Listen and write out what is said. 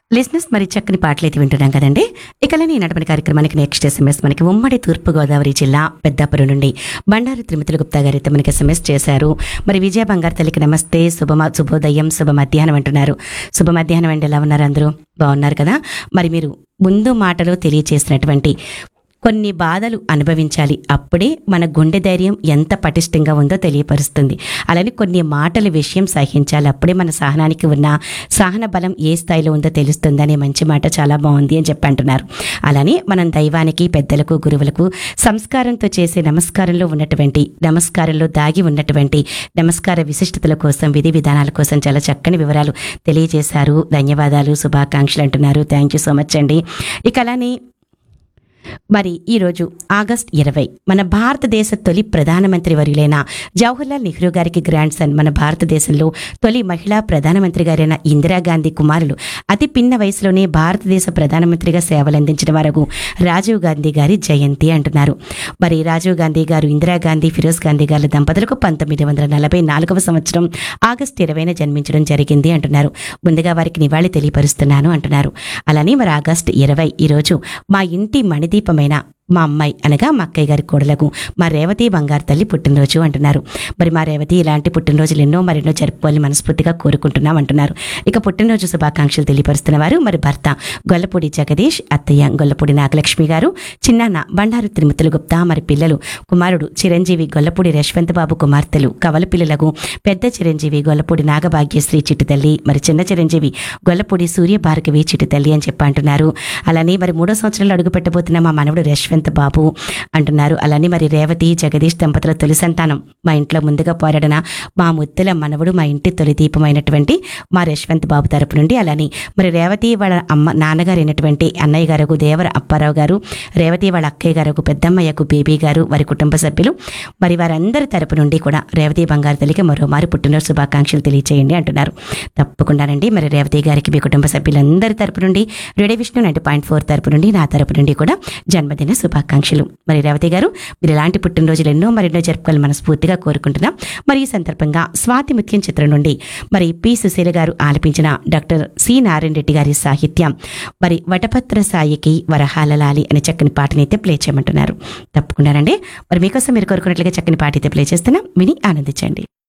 లిజినెస్ మరి చక్కని పాటలు అయితే వింటున్నాం కదండి ఇకలని నడపని కార్యక్రమానికి నెక్స్ట్ ఎస్ఎంఎస్ మనకి ఉమ్మడి తూర్పు గోదావరి జిల్లా పెద్దాపురం నుండి బండారు తిరుమతుల గుప్తా గారు అయితే మనకి ఎస్ఎంఎస్ చేశారు మరి విజయ బంగారు తల్లికి నమస్తే శుభమ శుభోదయం శుభ మధ్యాహ్నం అంటున్నారు శుభ మధ్యాహ్నం అండి ఎలా ఉన్నారు అందరూ బాగున్నారు కదా మరి మీరు ముందు మాటలో తెలియచేసినటువంటి కొన్ని బాధలు అనుభవించాలి అప్పుడే మన గుండె ధైర్యం ఎంత పటిష్టంగా ఉందో తెలియపరుస్తుంది అలానే కొన్ని మాటల విషయం సహించాలి అప్పుడే మన సహనానికి ఉన్న సహన బలం ఏ స్థాయిలో ఉందో తెలుస్తుంది అనే మంచి మాట చాలా బాగుంది అని చెప్పి అంటున్నారు అలానే మనం దైవానికి పెద్దలకు గురువులకు సంస్కారంతో చేసే నమస్కారంలో ఉన్నటువంటి నమస్కారంలో దాగి ఉన్నటువంటి నమస్కార విశిష్టతల కోసం విధి విధానాల కోసం చాలా చక్కని వివరాలు తెలియజేశారు ధన్యవాదాలు శుభాకాంక్షలు అంటున్నారు థ్యాంక్ యూ సో మచ్ అండి ఇక అలానే మరి ఈరోజు ఆగస్ట్ ఇరవై మన భారతదేశ తొలి ప్రధానమంత్రి వర్యులైన జవహర్లాల్ నెహ్రూ గారికి గ్రాండ్ సన్ మన భారతదేశంలో తొలి మహిళా ప్రధానమంత్రి గారైన ఇందిరాగాంధీ కుమారులు అతి పిన్న వయసులోనే భారతదేశ ప్రధానమంత్రిగా సేవలందించిన వరకు రాజీవ్ గాంధీ గారి జయంతి అంటున్నారు మరి రాజీవ్ గాంధీ గారు ఇందిరాగాంధీ ఫిరోజ్ గాంధీ గారి దంపతులకు పంతొమ్మిది వందల నలభై నాలుగవ సంవత్సరం ఆగస్టు ఇరవైన జన్మించడం జరిగింది అంటున్నారు ముందుగా వారికి నివాళి తెలియపరుస్తున్నాను అంటున్నారు అలానే మరి ఆగస్టు ఇరవై ఈరోజు మా ఇంటి మణిదీపమైన మా అమ్మాయి అనగా మా అక్కయ్య గారి కోడలకు మా రేవతి బంగారు తల్లి పుట్టినరోజు అంటున్నారు మరి మా రేవతి ఇలాంటి పుట్టినరోజులు ఎన్నో మరెన్నో జరుపుకోవాలని మనస్ఫూర్తిగా కోరుకుంటున్నాం అంటున్నారు ఇక పుట్టినరోజు శుభాకాంక్షలు తెలియపరుస్తున్న వారు మరి భర్త గొల్లపూడి జగదీష్ అత్తయ్య గొల్లపూడి నాగలక్ష్మి గారు చిన్నాన్న బండారు తిరుమతులు గుప్తా మరి పిల్లలు కుమారుడు చిరంజీవి గొల్లపూడి యశ్వంత్ బాబు కుమార్తెలు కవల పిల్లలకు పెద్ద చిరంజీవి గొల్లపూడి నాగభాగ్యశ్రీ చిట్టి తల్లి మరి చిన్న చిరంజీవి గొల్లపూడి సూర్య భార్గవి చిట్టి తల్లి అని చెప్పి అంటున్నారు అలానే మరి మూడో సంవత్సరంలో అడుగు పెట్టబోతున్న మా మనవడు యశ్వంత్ బాబు అంటున్నారు అలానే మరి రేవతి జగదీష్ దంపతుల తొలి సంతానం మా ఇంట్లో ముందుగా పోరాడిన మా ముద్దుల మనవడు మా ఇంటి తొలి దీపమైనటువంటి మా యశ్వంత్ బాబు తరపు నుండి అలానే మరి రేవతి వాళ్ళ అమ్మ నాన్నగారు అయినటువంటి అన్నయ్య గారు దేవర అప్పారావు గారు రేవతి వాళ్ళ అక్కయ్య గారు పెద్దమ్మయ్యకు బేబీ గారు వారి కుటుంబ సభ్యులు మరి వారందరి తరపు నుండి కూడా రేవతి బంగారు తల్లికి మరోమారు పుట్టినరోజు శుభాకాంక్షలు తెలియచేయండి అంటున్నారు తప్పకుండానండి మరి రేవతి గారికి మీ కుటుంబ సభ్యులందరి తరపు నుండి radio Vishnu ninety point four తరపు నుండి నా తరపు నుండి కూడా జన్మదిన శుభాకాంక్షలు మరి రేవతి గారు మీరు ఇలాంటి పుట్టినరోజులు ఎన్నో మరెన్నో జరుపుకోవాలని మనస్ఫూర్తిగా కోరుకుంటున్నాం మరి ఈ సందర్భంగా స్వాతి ముత్యం చిత్రం నుండి మరి పి సుశీల గారు ఆలపించిన డాక్టర్ సి నారాయణ రెడ్డి గారి సాహిత్యం మరి వటపత్ర సాయికి వరహాల లాలి అనే చక్కని పాటని అయితే ప్లే చేయమంటున్నారు తప్పకుండానండి మరి మీకోసం మీరు కోరుకున్నట్లుగా చక్కని పాట అయితే ప్లే చేస్తున్నాం విని ఆనందించండి